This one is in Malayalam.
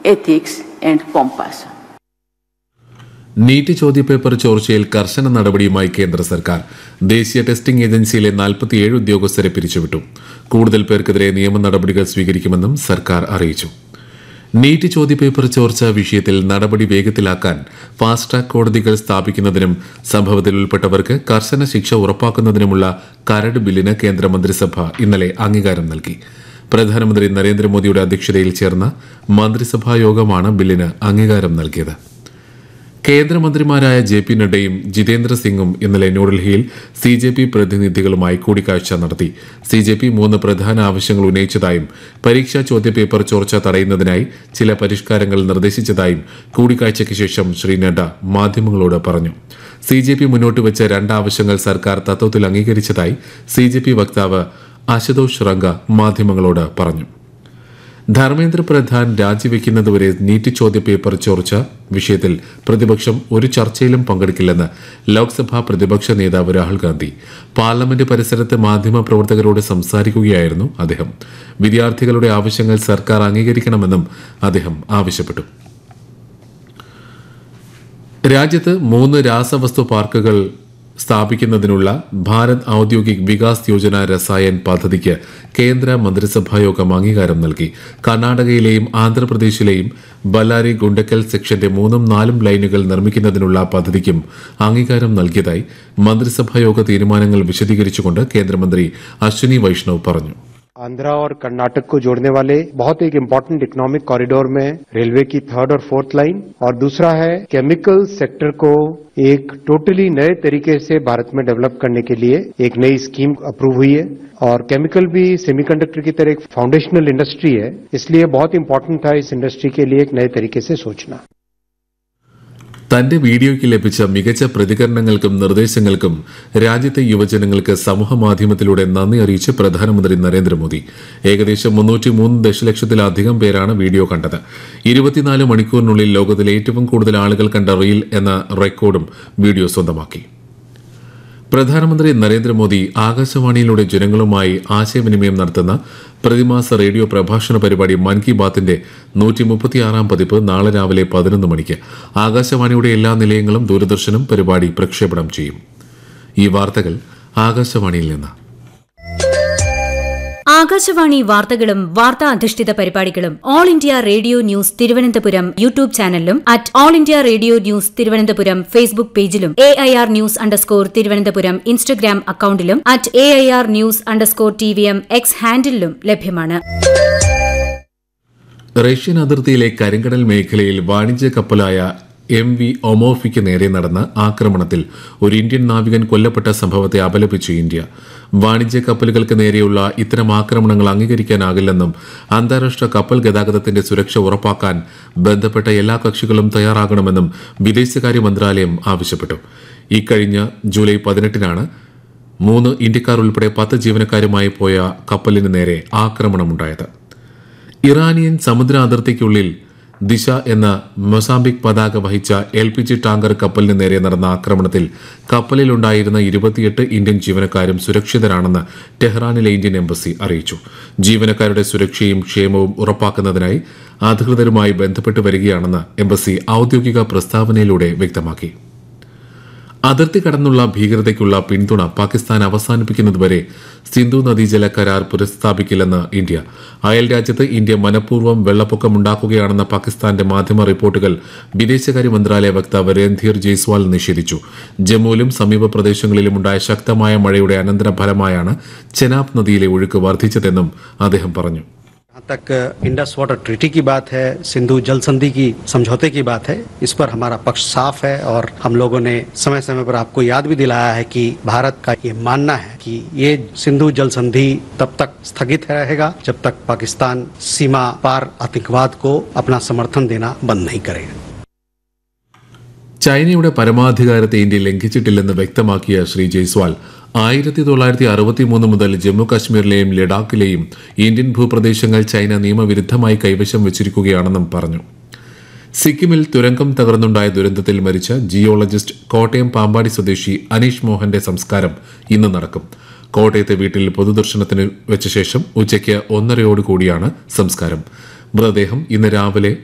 ethics, and compassion. നീറ്റ് ചോദ്യപേപ്പർ ചോർച്ചയിൽ കർശന നടപടിയുമായി കേന്ദ്ര സർക്കാർ ദേശീയ ടെസ്റ്റിംഗ് ഏജൻസിയിലെ നാൽപ്പത്തിയേഴ് ഉദ്യോഗസ്ഥരെ പിരിച്ചുവിട്ടു കൂടുതൽ പേർക്കെതിരെ നിയമ നടപടികൾ സ്വീകരിക്കുമെന്നും സർക്കാർ അറിയിച്ചു നീറ്റ് ചോദ്യപേപ്പർ ചോർച്ച വിഷയത്തിൽ നടപടി വേഗത്തിലാക്കാൻ ഫാസ്റ്റ് ട്രാക്ക് കോടതികൾ സ്ഥാപിക്കുന്നതിനും സംഭവത്തിൽ ഉൾപ്പെട്ടവർക്ക് കർശന ശിക്ഷ ഉറപ്പാക്കുന്നതിനുമുള്ള കരട് ബില്ലിന് കേന്ദ്ര മന്ത്രിസഭ ഇന്നലെ അംഗീകാരം നൽകി പ്രധാനമന്ത്രി നരേന്ദ്രമോദിയുടെ അധ്യക്ഷതയിൽ ചേർന്ന മന്ത്രിസഭാ യോഗമാണ് ബില്ലിന് അംഗീകാരം നൽകിയത് കേന്ദ്രമന്ത്രിമാരായ ജെ പി നഡ്ഡയും ജിതേന്ദ്ര സിംഗും ഇന്നലെ ന്യൂഡൽഹിയിൽ സി ജെ പി പ്രതിനിധികളുമായി കൂടിക്കാഴ്ച നടത്തി സി ജെ പി മൂന്ന് പ്രധാന ആവശ്യങ്ങൾ ഉന്നയിച്ചതായും പരീക്ഷാ ചോദ്യപേപ്പർ ചോർച്ച തടയുന്നതിനായി ചില പരിഷ്കാരങ്ങൾ നിർദ്ദേശിച്ചതായും കൂടിക്കാഴ്ചയ്ക്ക് ശേഷം ശ്രീ നഡ്ഡ മാധ്യമങ്ങളോട് പറഞ്ഞു സി ജെ പി മുന്നോട്ട് വെച്ച രണ്ട് ആവശ്യങ്ങൾ സർക്കാർ തത്വത്തിൽ അംഗീകരിച്ചതായി സി ജെ പി വക്താവ് അശുതോഷ് റംഗ മാധ്യമങ്ങളോട് പറഞ്ഞു ധർമ്മേന്ദ്ര പ്രധാൻ രാജിവെക്കുന്നതുവരെ നീറ്റ് ചോദ്യപേപ്പർ ചോർച്ച വിഷയത്തിൽ പ്രതിപക്ഷം ഒരു ചർച്ചയിലും പങ്കെടുക്കില്ലെന്ന് ലോക്സഭാ പ്രതിപക്ഷ നേതാവ് രാഹുൽ ഗാന്ധി പാർലമെന്റ് പരിസരത്ത് മാധ്യമപ്രവർത്തകരോട് സംസാരിക്കുകയായിരുന്നു അദ്ദേഹം വിദ്യാർത്ഥികളുടെ ആവശ്യങ്ങൾ സർക്കാർ അംഗീകരിക്കണമെന്നും അദ്ദേഹം ആവശ്യപ്പെട്ടു രാജ്യത്ത് മൂന്ന് രാസവസ്തു പാർക്കുകൾ സ്ഥാപിക്കുന്നതിനുള്ള ഭാരത് ഔദ്യോഗിക് വികാസ് യോജന രസായൻ പദ്ധതിക്ക് കേന്ദ്ര മന്ത്രിസഭായോഗം അംഗീകാരം നൽകി കർണാടകയിലെയും ആന്ധ്രാപ്രദേശിലെയും ബല്ലാരി ഗുണ്ടക്കൽ സെക്ഷന്റെ മൂന്നും നാലും ലൈനുകൾ നിർമ്മിക്കുന്നതിനുള്ള പദ്ധതിക്കും അംഗീകാരം നൽകിയതായി മന്ത്രിസഭായോഗ തീരുമാനങ്ങൾ വിശദീകരിച്ചുകൊണ്ട് കേന്ദ്രമന്ത്രി അശ്വിനി വൈഷ്ണവ് പറഞ്ഞു आंध्रा और कर्नाटक को जोड़ने वाले बहुत एक इम्पोर्टेंट इकोनॉमिक कॉरिडोर में रेलवे की थर्ड और फोर्थ लाइन और दूसरा है केमिकल सेक्टर को एक टोटली नए तरीके से भारत में डेवलप करने के लिए एक नई स्कीम अप्रूव हुई है और केमिकल भी सेमीकंडक्टर की तरह एक फाउंडेशनल इंडस्ट्री है इसलिए बहुत इंपॉर्टेंट था इस इंडस्ट्री के लिए एक नए तरीके से सोचना തന്റെ വീഡിയോയ്ക്ക് ലഭിച്ച മികച്ച പ്രതികരണങ്ങൾക്കും നിർദ്ദേശങ്ങൾക്കും രാജ്യത്തെ യുവജനങ്ങൾക്ക് സമൂഹ മാധ്യമത്തിലൂടെ നന്ദി അറിയിച്ച് പ്രധാനമന്ത്രി നരേന്ദ്രമോദി ഏകദേശം മുന്നൂറ്റി മൂന്ന് ദശലക്ഷത്തിലധികം പേരാണ് വീഡിയോ കണ്ടത് ഇരുപത്തിനാല് മണിക്കൂറിനുള്ളിൽ ലോകത്തിലെ ഏറ്റവും കൂടുതൽ ആളുകൾ കണ്ട റീൽ എന്ന റെക്കോർഡും വീഡിയോ സ്വന്തമാക്കി പ്രധാനമന്ത്രി നരേന്ദ്രമോദി ആകാശവാണിയിലൂടെ ജനങ്ങളുമായി ആശയവിനിമയം നടത്തുന്ന പ്രതിമാസ റേഡിയോ പ്രഭാഷണ പരിപാടി മൻ കി ബാത്തിന്റെ നൂറ്റി മുപ്പത്തിയാറാം പതിപ്പ് നാളെ രാവിലെ പതിനൊന്ന് മണിക്ക് ആകാശവാണിയുടെ എല്ലാ നിലയങ്ങളും ദൂരദർശനും പരിപാടി പ്രക്ഷേപണം ചെയ്യും ഈ വാർത്തകൾ ആകാശവാണിയിൽ നിന്ന് ആകാശവാണി വാർത്തകളും വാർത്താ അധിഷ്ഠിത പരിപാടികളും All India Radio News Thiruvananthapuram YouTube ചാനലിലും at All India Radio News Thiruvananthapuram Facebook പേജിലും A I R news underscore Thiruvananthapuram Instagram അക്കൌണ്ടിലും at A I R news underscore T V M X ഹാൻഡിലും ലഭ്യമാണ് റഷ്യൻ അതിർത്തിയിലെ കരിങ്കടൽ മേഖലയിൽ വാണിജ്യ കപ്പലായ എം വി ഒമോഫിക്ക് നേരെ നടന്ന ആക്രമണത്തിൽ ഒരു ഇന്ത്യൻ നാവികൻ കൊല്ലപ്പെട്ട സംഭവത്തെ അപലപിച്ചു ഇന്ത്യ വാണിജ്യ കപ്പലുകൾക്ക് നേരെയുള്ള ഇത്തരം ആക്രമണങ്ങൾ അംഗീകരിക്കാനാകില്ലെന്നും അന്താരാഷ്ട്ര കപ്പൽ ഗതാഗതത്തിന്റെ സുരക്ഷ ഉറപ്പാക്കാൻ ബന്ധപ്പെട്ട എല്ലാ കക്ഷികളും തയ്യാറാകണമെന്നും വിദേശകാര്യ മന്ത്രാലയം ആവശ്യപ്പെട്ടു ഇക്കഴിഞ്ഞ ജൂലൈ പതിനെട്ടിനാണ് മൂന്ന് ഇന്ത്യക്കാർ ഉൾപ്പെടെ പത്ത് ജീവനക്കാരുമായി പോയ കപ്പലിന് നേരെ ആക്രമണമുണ്ടായത് ഇറാനിയൻ സമുദ്ര അതിർത്തിക്കുള്ളിൽ ദിശ എന്ന മൊസാംബിക് പതാക വഹിച്ച എൽ പി ജി ടാങ്കർ കപ്പലിന് നേരെ നടന്ന ആക്രമണത്തിൽ കപ്പലിലുണ്ടായിരുന്ന ഇരുപത്തിയെട്ട് ഇന്ത്യൻ ജീവനക്കാരും സുരക്ഷിതരാണെന്ന് ടെഹ്റാനിലെ ഇന്ത്യൻ എംബസി അറിയിച്ചു ജീവനക്കാരുടെ സുരക്ഷയും ക്ഷേമവും ഉറപ്പാക്കുന്നതിനായി അധികൃതരുമായി ബന്ധപ്പെട്ട് വരികയാണെന്ന് എംബസി ഔദ്യോഗിക പ്രസ്താവനയിലൂടെ വ്യക്തമാക്കി അതിർത്തി കടന്നുള്ള ഭീകരതയ്ക്കുള്ള പിന്തുണ പാകിസ്ഥാൻ അവസാനിപ്പിക്കുന്നതുവരെ സിന്ധു നദീജല കരാർ പുനഃസ്ഥാപിക്കില്ലെന്ന് ഇന്ത്യ അയൽ രാജ്യത്ത് ഇന്ത്യ മനഃപൂർവ്വം വെള്ളപ്പൊക്കമുണ്ടാക്കുകയാണെന്ന പാകിസ്ഥാന്റെ മാധ്യമ റിപ്പോർട്ടുകൾ വിദേശകാര്യ മന്ത്രാലയ വക്താവ് രൺധീർ ജയ്സ്വാൾ നിഷേധിച്ചു ജമ്മുവിലും സമീപ പ്രദേശങ്ങളിലും ഉണ്ടായ ശക്തമായ മഴയുടെ അനന്തരഫലമായാണ് ചെനാബ് നദിയിലെ ഒഴുക്ക് വർദ്ധിച്ചതെന്നും അദ്ദേഹം പറഞ്ഞു जहाँ तक इंडस वाटर ट्रीटी की बात है सिंधु जल संधि की समझौते की बात है इस पर हमारा पक्ष साफ है और हम लोगों ने समय समय पर आपको याद भी दिलाया है कि भारत का ये मानना है कि ये सिंधु जल संधि तब तक स्थगित रहेगा जब तक पाकिस्तान सीमा पार आतंकवाद को अपना समर्थन देना बंद नहीं करेगा ചൈനയുടെ പരമാധികാരത്തെ ഇന്ത്യ ലംഘിച്ചിട്ടില്ലെന്ന് വ്യക്തമാക്കിയ ശ്രീ ജയ്സ്വാൾ ആയിരത്തി തൊള്ളായിരത്തി അറുപത്തിമൂന്ന് മുതൽ ജമ്മു കാശ്മീരിലെയും ലഡാക്കിലെയും ഇന്ത്യൻ ഭൂപ്രദേശങ്ങൾ ചൈന നിയമവിരുദ്ധമായി കൈവശം വെച്ചിരിക്കുകയാണെന്നും പറഞ്ഞു സിക്കിമിൽ തുരങ്കം തകർന്നുണ്ടായ ദുരന്തത്തിൽ മരിച്ച ജിയോളജിസ്റ്റ് കോട്ടയം പാമ്പാടി സ്വദേശി അനീഷ് മോഹന്റെ സംസ്കാരം ഇന്ന് നടക്കും കോട്ടയത്തെ വീട്ടിൽ പൊതുദർശനത്തിന് വെച്ച ശേഷം ഉച്ചയ്ക്ക് ഒന്നരയോടുകൂടിയാണ് സംസ്കാരം മൃതദേഹം ഇന്ന് രാവിലെ